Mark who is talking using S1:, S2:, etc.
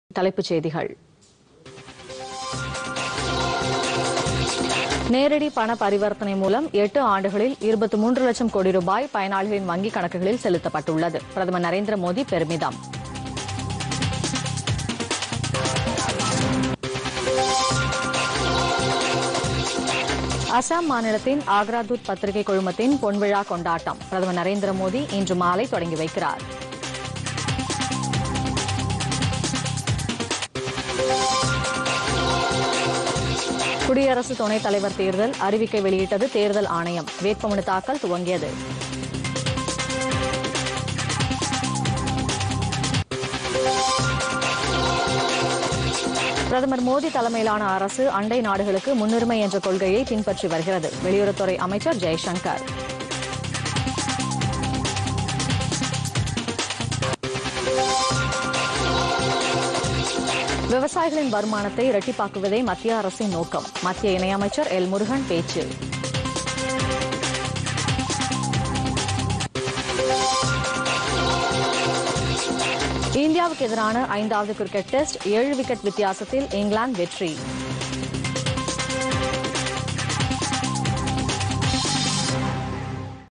S1: தலைப்புச் செய்திகள் நேரடி பண பரிவர்த்தனை மூலம் எட்டு ஆண்டுகளில் இருபத்தி மூன்று லட்சம் கோடி ரூபாய் பயனாளிகளின் வங்கிக் கணக்குகளில் செலுத்தப்பட்டுள்ளது பிரதமர் நரேந்திர மோடி பெருமிதம் அசாம் மாநிலத்தின் ஆக்ரா தூத் பத்திரிகை குழுமத்தின் பொன்விழா கொண்டாட்டம் பிரதமர் நரேந்திர மோடி இன்று மாலை தொடங்கி வைக்கிறார் குடியரசு துணைத் தலைவர் தேர்தல் அறிவிக்கை வெளியிட்டது தேர்தல் ஆணையம் வேட்புமனு தாக்கல் துவங்கியது பிரதமர் மோடி தலைமையிலான அரசு அண்டை நாடுகளுக்கு முன்னுரிமை என்ற கொள்கையை பின்பற்றி வருகிறது வெளியுறவுத்துறை அமைச்சர் ஜெய்சங்கர் விவசாயிகளின் வருமானத்தை இரட்டிப்பாக்குவதே மத்திய அரசின் நோக்கம் மத்திய இணையமைச்சர் எல் முருகன் பேச்சு இந்தியாவுக்கு எதிரான ஐந்தாவது கிரிக்கெட் டெஸ்ட் ஏழு விக்கெட் வித்தியாசத்தில் இங்கிலாந்து வெற்றி